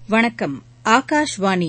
வணக்கம் ஆகாஷ்வாணி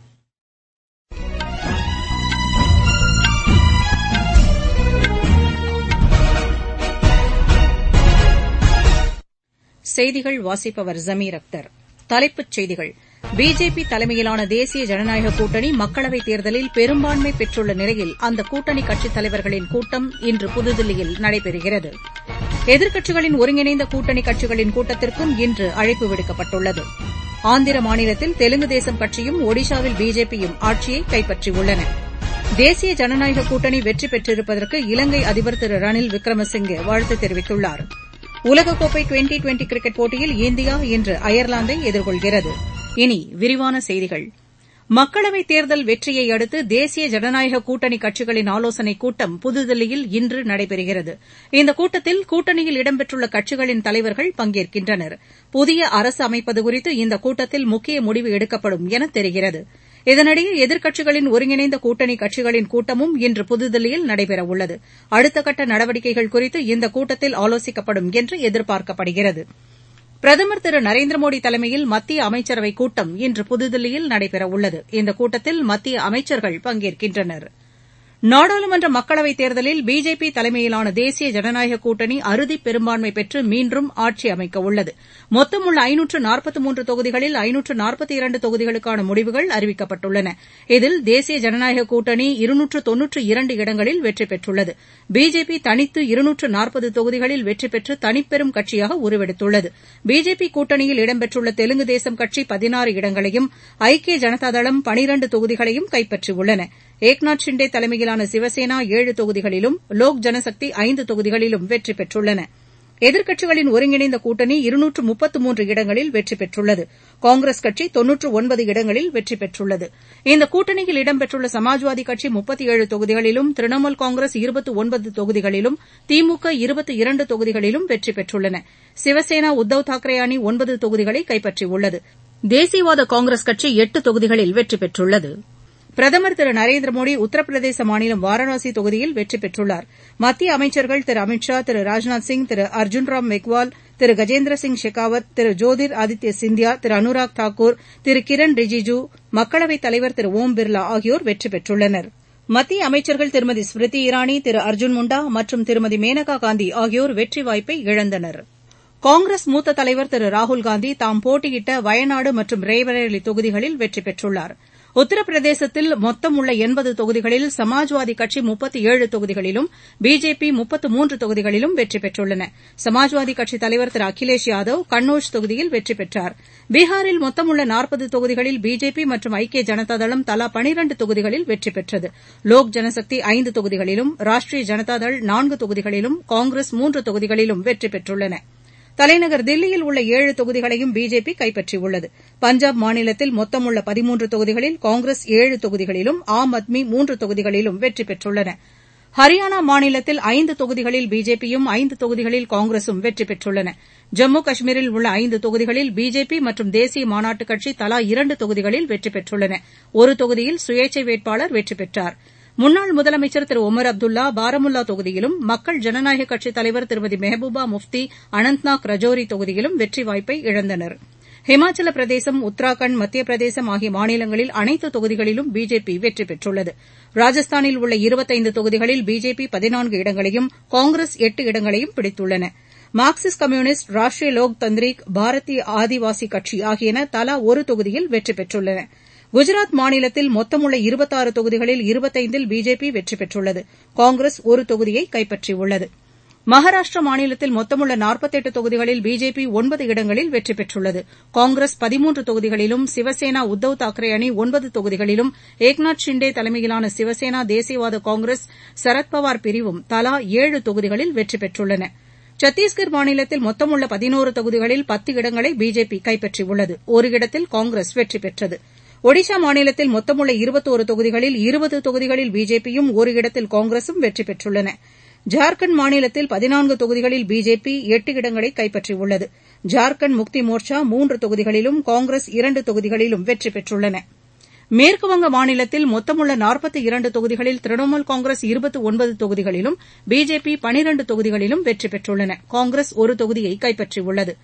செய்திகள் வாசிப்பவர் ஜமீர் அக்தர் தலைப்புச் செய்திகள் பிஜேபி தலைமையிலான தேசிய ஜனநாயக கூட்டணி மக்களவைத் தேர்தலில் பெரும்பான்மை பெற்றுள்ள நிலையில் அந்த கூட்டணி கட்சித் தலைவர்களின் கூட்டம் இன்று புதுதில்லியில் நடைபெறுகிறது எதிர்க்கட்சிகளின் ஒருங்கிணைந்த கூட்டணி கட்சிகளின் கூட்டத்திற்கும் இன்று அழைப்பு விடுக்கப்பட்டுள்ளது ஆந்திர மாநிலத்தில் தெலுங்கு தேசம் கட்சியும் ஒடிஷாவில் பிஜேபியும் ஆட்சியை கைப்பற்றியுள்ளன தேசிய ஜனநாயக கூட்டணி வெற்றி பெற்றிருப்பதற்கு இலங்கை அதிபர் திரு ரணில் விக்ரமசிங்கே வாழ்த்து தெரிவித்துள்ளார் உலகக்கோப்பை டுவெண்டி டுவெண்டி கிரிக்கெட் போட்டியில் இந்தியா இன்று அயர்லாந்தை எதிர்கொள்கிறது இனி விரிவான செய்திகள் மக்களவைத் தேர்தல் வெற்றியை அடுத்து தேசிய ஜனநாயக கூட்டணி கட்சிகளின் ஆலோசனைக் கூட்டம் புதுதில்லியில் இன்று நடைபெறுகிறது இந்த கூட்டத்தில் கூட்டணியில் இடம்பெற்றுள்ள கட்சிகளின் தலைவர்கள் பங்கேற்கின்றனர் புதிய அரசு அமைப்பது குறித்து இந்த கூட்டத்தில் முக்கிய முடிவு எடுக்கப்படும் என தெரிகிறது இதனிடையே எதிர்க்கட்சிகளின் ஒருங்கிணைந்த கூட்டணி கட்சிகளின் கூட்டமும் இன்று புதுதில்லியில் நடைபெறவுள்ளது அடுத்த கட்ட நடவடிக்கைகள் குறித்து இந்த கூட்டத்தில் ஆலோசிக்கப்படும் என்று எதிர்பார்க்கப்படுகிறது பிரதமர் திரு நரேந்திர மோடி தலைமையில் மத்திய அமைச்சரவைக் கூட்டம் இன்று புதுதில்லியில் நடைபெறவுள்ளது இந்த கூட்டத்தில் மத்திய அமைச்சர்கள் பங்கேற்கின்றனர் நாடாளுமன்ற மக்களவைத் தேர்தலில் பிஜேபி தலைமையிலான தேசிய ஜனநாயக கூட்டணி அறுதிப் பெரும்பான்மை பெற்று மீண்டும் ஆட்சி அமைக்கவுள்ளது மொத்தமுள்ள ஐநூற்று நாற்பத்து மூன்று தொகுதிகளில் ஐநூற்று நாற்பத்தி இரண்டு தொகுதிகளுக்கான முடிவுகள் அறிவிக்கப்பட்டுள்ளன இதில் தேசிய ஜனநாயக கூட்டணி இருநூற்று தொன்னூற்று இரண்டு இடங்களில் வெற்றி பெற்றுள்ளது பிஜேபி தனித்து இருநூற்று நாற்பது தொகுதிகளில் வெற்றி பெற்று தனிப்பெரும் கட்சியாக உருவெடுத்துள்ளது பிஜேபி கூட்டணியில் இடம்பெற்றுள்ள தெலுங்கு தேசம் கட்சி பதினாறு இடங்களையும் ஐக்கிய ஜனதாதளம் பனிரண்டு தொகுதிகளையும் கைப்பற்றியுள்ளன ஏக்நாத் ஷிண்டே தலைமையிலான சிவசேனா ஏழு தொகுதிகளிலும் லோக் ஜனசக்தி ஐந்து தொகுதிகளிலும் வெற்றி பெற்றுள்ளன எதிர்க்கட்சிகளின் ஒருங்கிணைந்த கூட்டணி இருநூற்று முப்பத்து மூன்று இடங்களில் வெற்றி பெற்றுள்ளது காங்கிரஸ் கட்சி தொன்னூற்று ஒன்பது இடங்களில் வெற்றி பெற்றுள்ளது இந்த கூட்டணியில் இடம்பெற்றுள்ள சமாஜ்வாதி கட்சி முப்பத்து ஏழு தொகுதிகளிலும் திரிணாமுல் காங்கிரஸ் இருபத்து ஒன்பது தொகுதிகளிலும் திமுக இருபத்து இரண்டு தொகுதிகளிலும் வெற்றி பெற்றுள்ளன சிவசேனா உத்தவ் தாக்கரே அணி ஒன்பது தொகுதிகளை கைப்பற்றியுள்ளது தேசியவாத காங்கிரஸ் கட்சி எட்டு தொகுதிகளில் வெற்றி பெற்றுள்ளது பிரதமர் திரு நரேந்திர மோடி உத்தரப்பிரதேச மாநிலம் வாரணாசி தொகுதியில் வெற்றி பெற்றுள்ளார் மத்திய அமைச்சர்கள் திரு அமித் ஷா திரு ராஜ்நாத் சிங் திரு அர்ஜுன்ராம் மெக்வால் திரு கஜேந்திர சிங் ஷெகாவத் திரு ஜோதிர் ஆதித்ய சிந்தியா திரு அனுராக் தாக்கூர் திரு கிரண் ரிஜிஜூ மக்களவைத் தலைவர் திரு ஓம் பிர்லா ஆகியோர் வெற்றி பெற்றுள்ளனர் மத்திய அமைச்சர்கள் திருமதி ஸ்மிருதி இரானி திரு அர்ஜுன் முண்டா மற்றும் திருமதி மேனகா காந்தி ஆகியோர் வெற்றி வாய்ப்பை இழந்தனர் காங்கிரஸ் மூத்த தலைவர் திரு ராகுல்காந்தி தாம் போட்டியிட்ட வயநாடு மற்றும் ரேபரேலி தொகுதிகளில் வெற்றி பெற்றுள்ளாா் உத்தரப்பிரதேசத்தில் மொத்தம் உள்ள எண்பது தொகுதிகளில் சமாஜ்வாதி கட்சி முப்பத்து ஏழு தொகுதிகளிலும் பிஜேபி முப்பத்து மூன்று தொகுதிகளிலும் வெற்றி பெற்றுள்ளன சமாஜ்வாதி கட்சித் தலைவர் திரு அகிலேஷ் யாதவ் கன்னௌஜ் தொகுதியில் வெற்றி பெற்றார் பீகாரில் மொத்தம் உள்ள நாற்பது தொகுதிகளில் பிஜேபி மற்றும் ஐக்கிய ஜனதாதளம் தலா பனிரண்டு தொகுதிகளில் வெற்றி பெற்றது லோக் ஜனசக்தி ஐந்து தொகுதிகளிலும் ராஷ்ட்ரிய ஜனதாதள் நான்கு தொகுதிகளிலும் காங்கிரஸ் மூன்று தொகுதிகளிலும் வெற்றி பெற்றுள்ளன தலைநகர் தில்லியில் உள்ள ஏழு தொகுதிகளையும் பிஜேபி கைப்பற்றியுள்ளது பஞ்சாப் மாநிலத்தில் மொத்தமுள்ள பதிமூன்று தொகுதிகளில் காங்கிரஸ் ஏழு தொகுதிகளிலும் ஆம் ஆத்மி மூன்று தொகுதிகளிலும் வெற்றி பெற்றுள்ளன ஹரியானா மாநிலத்தில் ஐந்து தொகுதிகளில் பிஜேபியும் ஐந்து தொகுதிகளில் காங்கிரசும் வெற்றி பெற்றுள்ளன ஜம்மு காஷ்மீரில் உள்ள ஐந்து தொகுதிகளில் பிஜேபி மற்றும் தேசிய மாநாட்டுக் கட்சி தலா இரண்டு தொகுதிகளில் வெற்றி பெற்றுள்ளன ஒரு தொகுதியில் சுயேட்சை வேட்பாளர் வெற்றி பெற்றார் முன்னாள் முதலமைச்சர் திரு ஒமர் அப்துல்லா பாரமுல்லா தொகுதியிலும் மக்கள் ஜனநாயக கட்சித் தலைவர் திருமதி மெஹபூபா முஃப்தி அனந்த்நாக் ரஜோரி தொகுதியிலும் வெற்றி வாய்ப்பை இழந்தனர் ஹிமாச்சல பிரதேசம் உத்தராகண்ட் மத்திய பிரதேசம் ஆகிய மாநிலங்களில் அனைத்து தொகுதிகளிலும் பிஜேபி வெற்றி பெற்றுள்ளது ராஜஸ்தானில் உள்ள இருபத்தைந்து தொகுதிகளில் பிஜேபி பதினான்கு இடங்களையும் காங்கிரஸ் எட்டு இடங்களையும் பிடித்துள்ளன மார்க்சிஸ்ட் கம்யூனிஸ்ட் ராஷ்டிரிய லோக் தந்திரிக் பாரதிய ஆதிவாசி கட்சி ஆகியன தலா ஒரு தொகுதியில் வெற்றி பெற்றுள்ளன குஜராத் மாநிலத்தில் மொத்தமுள்ள இருபத்தாறு தொகுதிகளில் இருபத்தைந்தில் பிஜேபி வெற்றி பெற்றுள்ளது காங்கிரஸ் ஒரு தொகுதியை கைப்பற்றியுள்ளது மகாராஷ்டிரா மாநிலத்தில் மொத்தமுள்ள நாற்பத்தெட்டு தொகுதிகளில் பிஜேபி ஒன்பது இடங்களில் வெற்றி பெற்றுள்ளது காங்கிரஸ் பதிமூன்று தொகுதிகளிலும் சிவசேனா உத்தவ் தாக்கரே அணி ஒன்பது தொகுதிகளிலும் ஏக்நாத் ஷிண்டே தலைமையிலான சிவசேனா தேசியவாத காங்கிரஸ் சரத்பவார் பிரிவும் தலா ஏழு தொகுதிகளில் வெற்றி பெற்றுள்ளன சத்தீஸ்கர் மாநிலத்தில் மொத்தமுள்ள பதினோரு தொகுதிகளில் பத்து இடங்களை பிஜேபி கைப்பற்றியுள்ளது ஒரு இடத்தில் காங்கிரஸ் வெற்றி பெற்றது ஒடிஷா மாநிலத்தில் மொத்தமுள்ள இருபத்தோரு தொகுதிகளில் இருபது தொகுதிகளில் பிஜேபியும் ஒரு இடத்தில் காங்கிரசும் வெற்றி பெற்றுள்ளன ஜார்க்கண்ட் மாநிலத்தில் பதினான்கு தொகுதிகளில் பிஜேபி எட்டு இடங்களை கைப்பற்றியுள்ளது ஜார்க்கண்ட் முக்தி மோர்ச்சா மூன்று தொகுதிகளிலும் காங்கிரஸ் இரண்டு தொகுதிகளிலும் வெற்றி பெற்றுள்ளன மேற்குவங்க மாநிலத்தில் மொத்தமுள்ள நாற்பத்தி இரண்டு தொகுதிகளில் திரிணாமுல் காங்கிரஸ் இருபத்து ஒன்பது தொகுதிகளிலும் பிஜேபி பனிரண்டு தொகுதிகளிலும் வெற்றி பெற்றுள்ளன காங்கிரஸ் ஒரு தொகுதியை கைப்பற்றியுள்ளது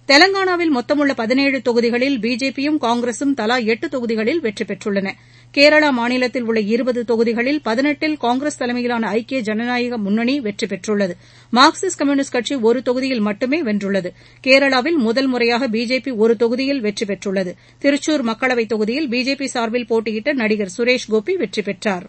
தெலங்கானாவில் மொத்தமுள்ள பதினேழு தொகுதிகளில் பிஜேபியும் காங்கிரசும் தலா எட்டு தொகுதிகளில் வெற்றி பெற்றுள்ளன கேரளா மாநிலத்தில் உள்ள இருபது தொகுதிகளில் பதினெட்டில் காங்கிரஸ் தலைமையிலான ஐக்கிய ஜனநாயக முன்னணி வெற்றி பெற்றுள்ளது மார்க்சிஸ்ட் கம்யூனிஸ்ட் கட்சி ஒரு தொகுதியில் மட்டுமே வென்றுள்ளது கேரளாவில் முதல் முறையாக பிஜேபி ஒரு தொகுதியில் வெற்றி பெற்றுள்ளது திருச்சூர் மக்களவைத் தொகுதியில் பிஜேபி சார்பில் போட்டியிட்ட நடிகர் சுரேஷ் கோபி வெற்றி பெற்றாா்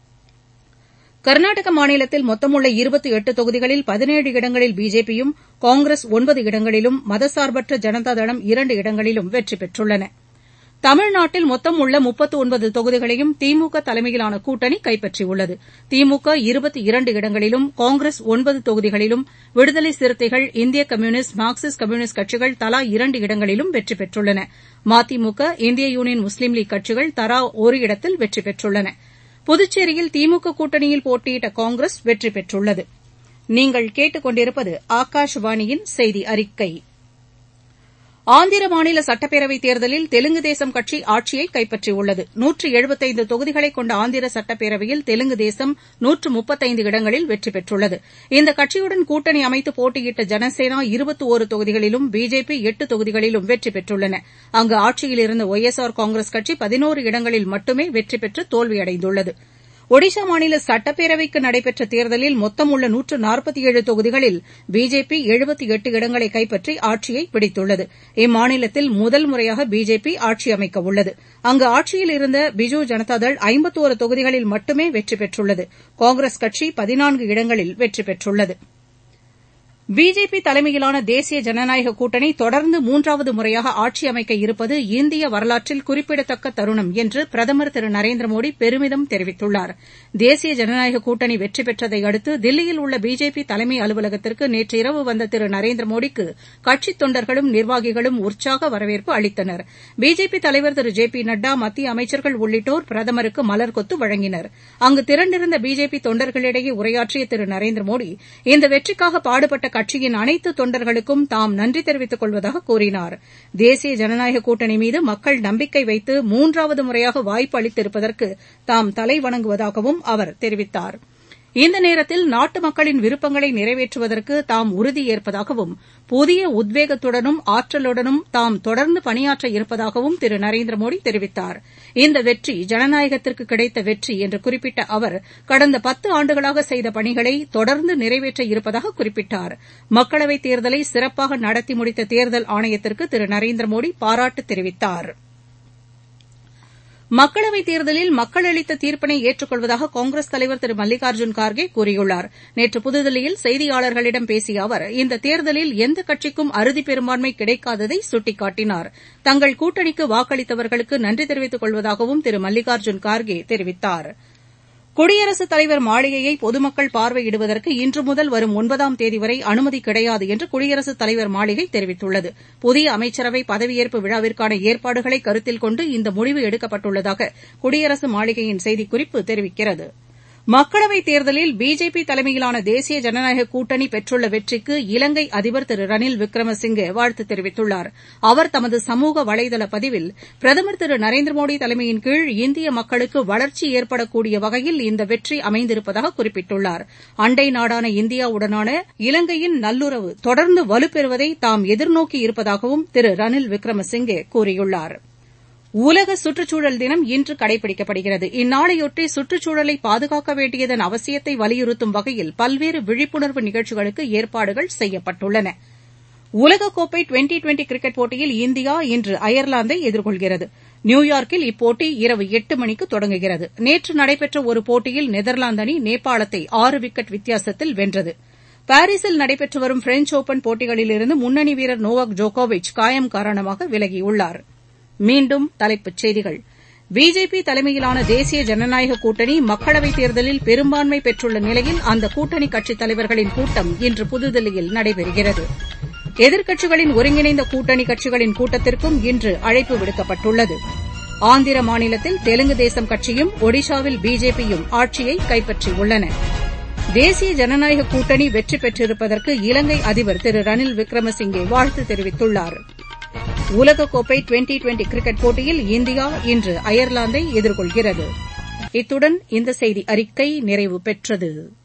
கர்நாடக மாநிலத்தில் மொத்தமுள்ள இருபத்தி எட்டு தொகுதிகளில் பதினேழு இடங்களில் பிஜேபியும் காங்கிரஸ் ஒன்பது இடங்களிலும் மதசார்பற்ற ஜனதாதளம் இரண்டு இடங்களிலும் வெற்றி பெற்றுள்ளன தமிழ்நாட்டில் மொத்தம் உள்ள முப்பத்து ஒன்பது தொகுதிகளையும் திமுக தலைமையிலான கூட்டணி கைப்பற்றியுள்ளது திமுக இருபத்தி இரண்டு இடங்களிலும் காங்கிரஸ் ஒன்பது தொகுதிகளிலும் விடுதலை சிறுத்தைகள் இந்திய கம்யூனிஸ்ட் மார்க்சிஸ்ட் கம்யூனிஸ்ட் கட்சிகள் தலா இரண்டு இடங்களிலும் வெற்றி பெற்றுள்ளன மதிமுக இந்திய யூனியன் முஸ்லீம் லீக் கட்சிகள் தலா ஒரு இடத்தில் வெற்றி பெற்றுள்ளன புதுச்சேரியில் திமுக கூட்டணியில் போட்டியிட்ட காங்கிரஸ் வெற்றி பெற்றுள்ளது நீங்கள் கேட்டுக்கொண்டிருப்பது ஆகாஷவாணியின் செய்தி அறிக்கை ஆந்திர மாநில சட்டப்பேரவைத் தேர்தலில் தெலுங்கு தேசம் கட்சி ஆட்சியை கைப்பற்றியுள்ளது நூற்று எழுபத்தைந்து தொகுதிகளை கொண்ட ஆந்திர சட்டப்பேரவையில் தெலுங்கு தேசம் நூற்று முப்பத்தைந்து இடங்களில் வெற்றி பெற்றுள்ளது இந்த கட்சியுடன் கூட்டணி அமைத்து போட்டியிட்ட ஜனசேனா இருபத்தி ஒரு தொகுதிகளிலும் பிஜேபி எட்டு தொகுதிகளிலும் வெற்றி பெற்றுள்ளன அங்கு ஆட்சியில் இருந்த ஒய் எஸ் ஆர் காங்கிரஸ் கட்சி பதினோரு இடங்களில் மட்டுமே வெற்றி பெற்று தோல்வியடைந்துள்ளது ஒடிஷா மாநில சட்டப்பேரவைக்கு நடைபெற்ற தேர்தலில் மொத்தம் உள்ள நூற்று நாற்பத்தி ஏழு தொகுதிகளில் பிஜேபி எழுபத்தி எட்டு இடங்களை கைப்பற்றி ஆட்சியை பிடித்துள்ளது இம்மாநிலத்தில் முதல் முறையாக பிஜேபி ஆட்சி அமைக்க உள்ளது அங்கு ஆட்சியில் இருந்த பிஜு ஜனதாதள் ஐம்பத்தோரு தொகுதிகளில் மட்டுமே வெற்றி பெற்றுள்ளது காங்கிரஸ் கட்சி பதினான்கு இடங்களில் வெற்றி பெற்றுள்ளது பிஜேபி தலைமையிலான தேசிய ஜனநாயக கூட்டணி தொடர்ந்து மூன்றாவது முறையாக ஆட்சி அமைக்க இருப்பது இந்திய வரலாற்றில் குறிப்பிடத்தக்க தருணம் என்று பிரதமர் திரு நரேந்திர மோடி பெருமிதம் தெரிவித்துள்ளார் தேசிய ஜனநாயக கூட்டணி வெற்றி பெற்றதை அடுத்து தில்லியில் உள்ள பிஜேபி தலைமை அலுவலகத்திற்கு நேற்று இரவு வந்த திரு நரேந்திர மோடிக்கு கட்சித் தொண்டர்களும் நிர்வாகிகளும் உற்சாக வரவேற்பு அளித்தனர் பிஜேபி தலைவர் திரு ஜே பி நட்டா மத்திய அமைச்சர்கள் உள்ளிட்டோர் பிரதமருக்கு மலர்கொத்து வழங்கினர் அங்கு திரண்டிருந்த பிஜேபி தொண்டர்களிடையே உரையாற்றிய திரு நரேந்திர மோடி இந்த வெற்றிக்காக பாடுபட்ட கட்சியின் அனைத்து தொண்டர்களுக்கும் தாம் நன்றி தெரிவித்துக் கொள்வதாக கூறினார் தேசிய ஜனநாயக கூட்டணி மீது மக்கள் நம்பிக்கை வைத்து மூன்றாவது முறையாக வாய்ப்பு அளித்திருப்பதற்கு தாம் தலைவணங்குவதாகவும் அவர் தெரிவித்தார் இந்த நேரத்தில் நாட்டு மக்களின் விருப்பங்களை நிறைவேற்றுவதற்கு தாம் உறுதியேற்பதாகவும் புதிய உத்வேகத்துடனும் ஆற்றலுடனும் தாம் தொடர்ந்து பணியாற்ற இருப்பதாகவும் திரு நரேந்திர மோடி தெரிவித்தார் இந்த வெற்றி ஜனநாயகத்திற்கு கிடைத்த வெற்றி என்று குறிப்பிட்ட அவர் கடந்த பத்து ஆண்டுகளாக செய்த பணிகளை தொடர்ந்து நிறைவேற்ற இருப்பதாக குறிப்பிட்டார் மக்களவைத் தேர்தலை சிறப்பாக நடத்தி முடித்த தேர்தல் ஆணையத்திற்கு திரு நரேந்திர மோடி பாராட்டு தெரிவித்தாா் மக்களவைத் தேர்தலில் மக்கள் அளித்த தீர்ப்பினை ஏற்றுக்கொள்வதாக காங்கிரஸ் தலைவர் திரு மல்லிகார்ஜுன் கார்கே கூறியுள்ளார் நேற்று புதுதில்லியில் செய்தியாளர்களிடம் பேசிய அவர் இந்த தேர்தலில் எந்த கட்சிக்கும் அறுதி பெரும்பான்மை கிடைக்காததை சுட்டிக்காட்டினார் தங்கள் கூட்டணிக்கு வாக்களித்தவர்களுக்கு நன்றி தெரிவித்துக் கொள்வதாகவும் திரு மல்லிகார்ஜுன் கார்கே தெரிவித்தாா் குடியரசுத் தலைவர் மாளிகையை பொதுமக்கள் பார்வையிடுவதற்கு இன்று முதல் வரும் ஒன்பதாம் தேதி வரை அனுமதி கிடையாது என்று குடியரசுத் தலைவர் மாளிகை தெரிவித்துள்ளது புதிய அமைச்சரவை பதவியேற்பு விழாவிற்கான ஏற்பாடுகளை கருத்தில் கொண்டு இந்த முடிவு எடுக்கப்பட்டுள்ளதாக குடியரசு மாளிகையின் செய்திக்குறிப்பு தெரிவிக்கிறது மக்களவைத் தேர்தலில் பிஜேபி தலைமையிலான தேசிய ஜனநாயக கூட்டணி பெற்றுள்ள வெற்றிக்கு இலங்கை அதிபர் திரு ரணில் விக்ரமசிங்கே வாழ்த்து தெரிவித்துள்ளார் அவர் தமது சமூக வலைதள பதிவில் பிரதமர் திரு நரேந்திர மோடி தலைமையின் கீழ் இந்திய மக்களுக்கு வளர்ச்சி ஏற்படக்கூடிய வகையில் இந்த வெற்றி அமைந்திருப்பதாக குறிப்பிட்டுள்ளார் அண்டை நாடான இந்தியாவுடனான இலங்கையின் நல்லுறவு தொடர்ந்து வலுப்பெறுவதை தாம் எதிர்நோக்கி இருப்பதாகவும் திரு ரணில் விக்ரமசிங்கே கூறியுள்ளாா் உலக சுற்றுச்சூழல் தினம் இன்று கடைபிடிக்கப்படுகிறது இந்நாளையொட்டி சுற்றுச்சூழலை பாதுகாக்க வேண்டியதன் அவசியத்தை வலியுறுத்தும் வகையில் பல்வேறு விழிப்புணர்வு நிகழ்ச்சிகளுக்கு ஏற்பாடுகள் செய்யப்பட்டுள்ளன உலகக்கோப்பை டுவெண்டி டுவெண்டி கிரிக்கெட் போட்டியில் இந்தியா இன்று அயர்லாந்தை எதிர்கொள்கிறது நியூயார்க்கில் இப்போட்டி இரவு எட்டு மணிக்கு தொடங்குகிறது நேற்று நடைபெற்ற ஒரு போட்டியில் நெதர்லாந்து அணி நேபாளத்தை ஆறு விக்கெட் வித்தியாசத்தில் வென்றது பாரீஸில் நடைபெற்று வரும் பிரெஞ்ச் ஒபன் போட்டிகளிலிருந்து முன்னணி வீரர் நோவாக் ஜோகோவிச் காயம் காரணமாக விலகியுள்ளாா் மீண்டும் தலைப்புச் செய்திகள் பிஜேபி தலைமையிலான தேசிய ஜனநாயக கூட்டணி மக்களவைத் தேர்தலில் பெரும்பான்மை பெற்றுள்ள நிலையில் அந்த கூட்டணி கட்சித் தலைவர்களின் கூட்டம் இன்று புதுதில்லியில் நடைபெறுகிறது எதிர்க்கட்சிகளின் ஒருங்கிணைந்த கூட்டணி கட்சிகளின் கூட்டத்திற்கும் இன்று அழைப்பு விடுக்கப்பட்டுள்ளது ஆந்திர மாநிலத்தில் தெலுங்கு தேசம் கட்சியும் ஒடிஷாவில் பிஜேபியும் ஆட்சியை கைப்பற்றியுள்ளன தேசிய ஜனநாயக கூட்டணி வெற்றி பெற்றிருப்பதற்கு இலங்கை அதிபர் திரு ரணில் விக்ரமசிங்கே வாழ்த்து தெரிவித்துள்ளாா் உலகக்கோப்பை டுவெண்டி டுவெண்டி கிரிக்கெட் போட்டியில் இந்தியா இன்று அயர்லாந்தை எதிர்கொள்கிறது இத்துடன் இந்த செய்தி அறிக்கை நிறைவு பெற்றது